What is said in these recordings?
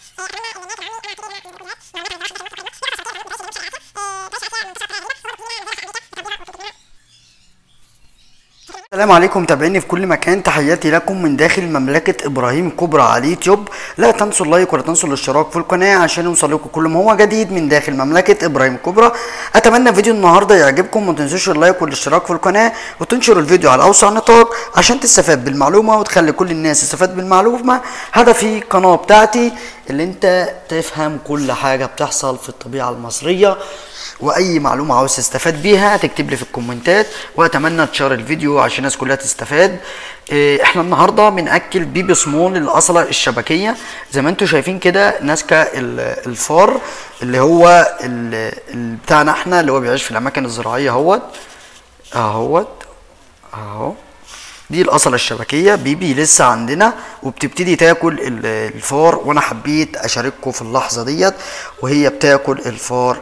السلام عليكم متابعيني في كل مكان تحياتي لكم من داخل مملكة ابراهيم كبرى على اليوتيوب لا تنسوا اللايك ولا تنسوا الاشتراك في القناة عشان يوصل لكم كل ما هو جديد من داخل مملكة ابراهيم كبرى اتمنى فيديو النهاردة يعجبكم وما تنسوش اللايك والاشتراك في القناة وتنشروا الفيديو على اوسع نطاق عشان تستفاد بالمعلومة وتخلي كل الناس تستفاد بالمعلومة هدفي القناة بتاعتي اللي انت تفهم كل حاجة بتحصل في الطبيعة المصرية واي معلومه عاوز تستفاد بيها تكتب لي في الكومنتات واتمنى تشار الفيديو عشان الناس كلها تستفاد إيه، احنا النهارده بناكل بيبي سمول الاصله الشبكيه زي ما انتم شايفين كده ماسكه ال- الفار اللي هو ال- ال- بتاعنا احنا اللي هو بيعيش في الاماكن الزراعيه اهوت اهوت اهو دي الاصله الشبكيه بيبي لسه عندنا وبتبتدي تاكل ال- الفار وانا حبيت اشارككم في اللحظه ديت وهي بتاكل الفار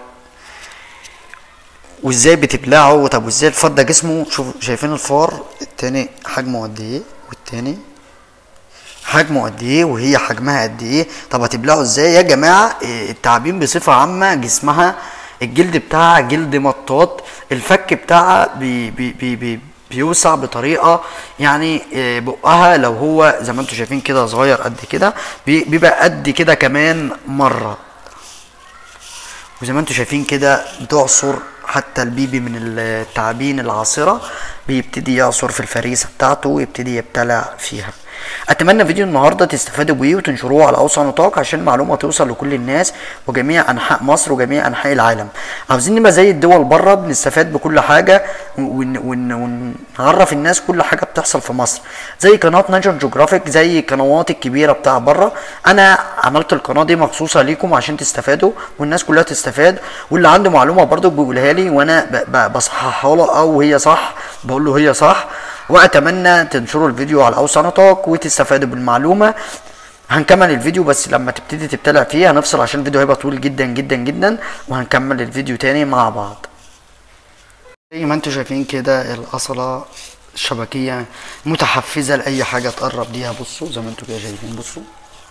وازاي بتبلعه طب وازاي الفار ده جسمه شوف شايفين الفار التاني حجمه قد ايه والتاني حجمه قد ايه وهي حجمها قد ايه طب هتبلعه ازاي يا جماعه إيه، التعابين بصفه عامه جسمها الجلد بتاعها جلد مطاط الفك بتاعها بي بي بي بي بيوسع بطريقه يعني إيه، بقها لو هو زي ما انتم شايفين كده صغير قد كده بي- بيبقى قد كده كمان مره وزي ما انتم شايفين كده بتعصر حتى البيبي من التعابين العاصرة بيبتدي يعصر في الفريسة بتاعته ويبتدي يبتلع فيها اتمنى فيديو النهارده تستفادوا بيه وتنشروه على اوسع نطاق عشان المعلومه توصل لكل الناس وجميع انحاء مصر وجميع انحاء العالم عاوزين نبقى زي الدول بره بنستفاد بكل حاجه ون ون ونعرف الناس كل حاجه بتحصل في مصر زي قناه ناشونال جيوغرافيك زي القنوات الكبيره بتاع بره انا عملت القناه دي مخصوصه ليكم عشان تستفادوا والناس كلها تستفاد واللي عنده معلومه برضو بيقولها لي وانا ب- ب- بصححها له او هي صح بقول له هي صح واتمنى تنشروا الفيديو على اوسع نطاق وتستفادوا بالمعلومه هنكمل الفيديو بس لما تبتدي تبتلع فيه هنفصل عشان الفيديو هيبقى طويل جدا جدا جدا وهنكمل الفيديو تاني مع بعض زي ما انتم شايفين كده الاصلة الشبكية متحفزة لأي حاجة تقرب ليها بصوا زي ما انتم كده شايفين بصوا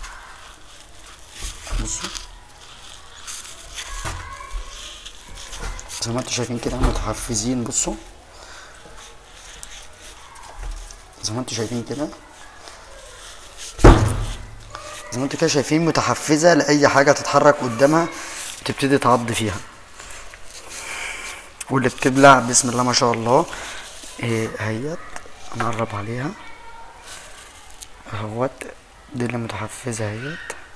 بصوا زي ما انتم شايفين كده متحفزين بصوا زي ما انتم شايفين كده زي ما انتم كده شايفين متحفزة لأي حاجة تتحرك قدامها تبتدي تعض فيها واللي بتبلع بسم الله ما شاء الله ايه هيت نقرب عليها اهوت دي اللي متحفزة اهيت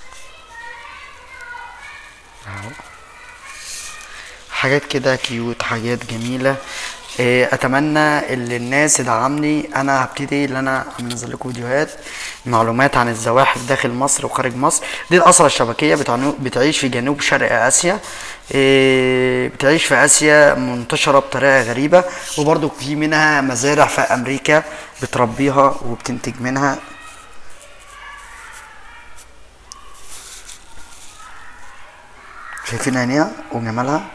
اهو حاجات كده كيوت حاجات جميلة إيه، اتمنى اللي الناس تدعمني انا هبتدي ان انا انزل لكم فيديوهات معلومات عن الزواحف داخل مصر وخارج مصر دي الاسرة الشبكية بتعنو- بتعيش في جنوب شرق اسيا إيه، بتعيش في اسيا منتشرة بطريقة غريبة وبرضو في منها مزارع في امريكا بتربيها وبتنتج منها شايفين عينيها وجمالها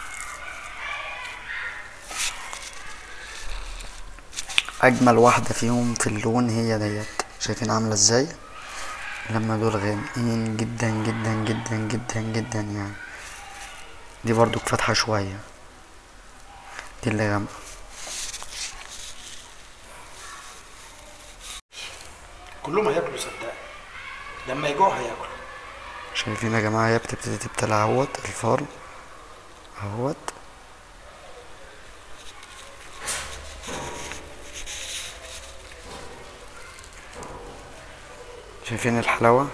اجمل واحده فيهم في اللون هي ديت شايفين عامله ازاي لما دول غامقين جدا جدا جدا جدا جدا يعني دي برضو فاتحه شويه دي اللي غامقه كلهم هياكلوا صدقني لما يجوعوا هياكلوا شايفين يا جماعه هي بتبتدي تبتلع اهوت الفار اهوت شايفين الحلاوه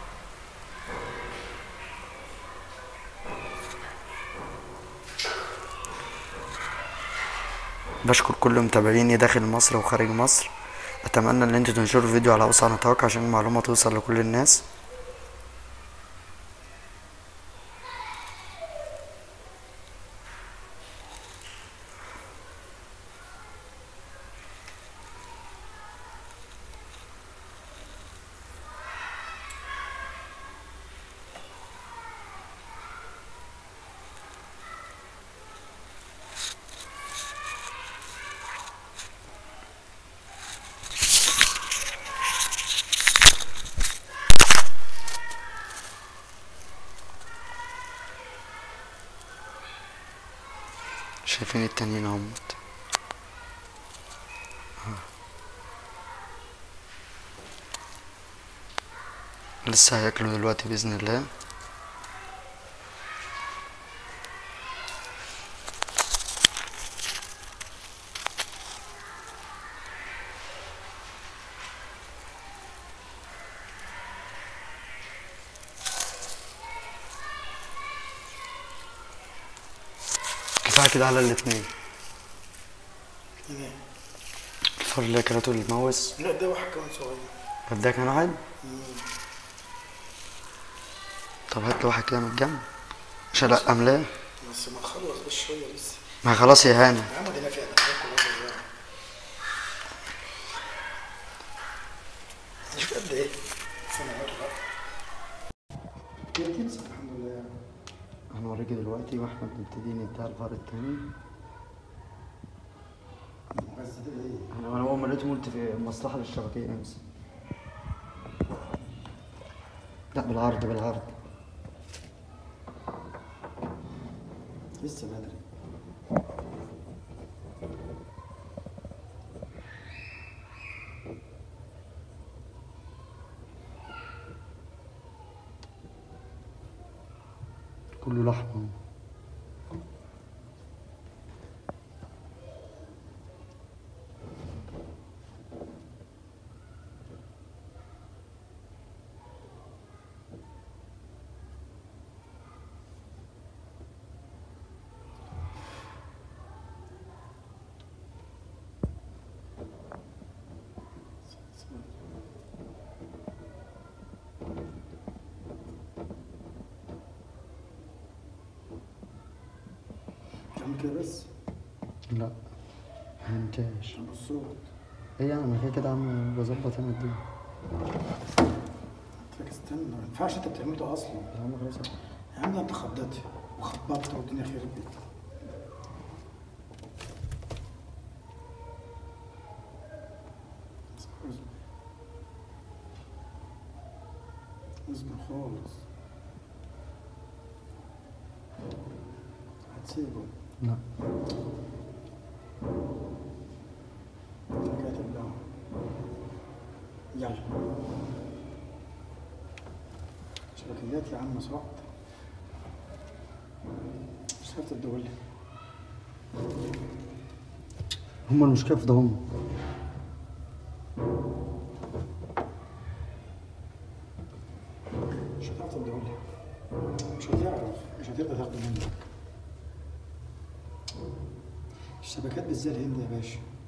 بشكر كل متابعيني داخل مصر وخارج مصر اتمنى ان انتوا تنشروا الفيديو على اوسع نطاق عشان المعلومه توصل لكل الناس شايفين التانيين اهمت لسه هياكلوا دلوقتي بإذن الله كفاية كده على الاتنين ايه الفار اللي اكلته الماوس لا ده واحد كمان صغير طب ده كان واحد طب هات له واحد كده من الجنب عشان لا املاه بس ما نخلص بس شويه لسه ما خلاص يا هاني يا عم دي ما فيها دخلات كلها صغيره شوف قد ايه سنواته بقى هي بتمسك الحمد لله هنوريكي دلوقتي واحنا بنبتدي نديها الفار التاني بس ده ايه انا انا اول ما لقيته قلت في مصلحة للشبكية امس لا بالعرض بالعرض لسه بدري كله لحمة تعمل كده بس لا ممتاز عشان الصوت ايه يعني انا كده كده عم بظبط انا الدنيا قلت لك استنى ما ينفعش انت بتعمل ده اصلا يا عم خلاص يا عم ده انت خضت وخبطت والدنيا خير بيك اصبر اصبر اصبر خالص هتسيبه لا انت كاتب له يلا شبكيات يا عم صعب مش عارف تدول هم المشكلة في ده هم مش هتعرف تدول مش هتعرف مش هتقدر تاخده منك الشبكات بالذات هند يا باشا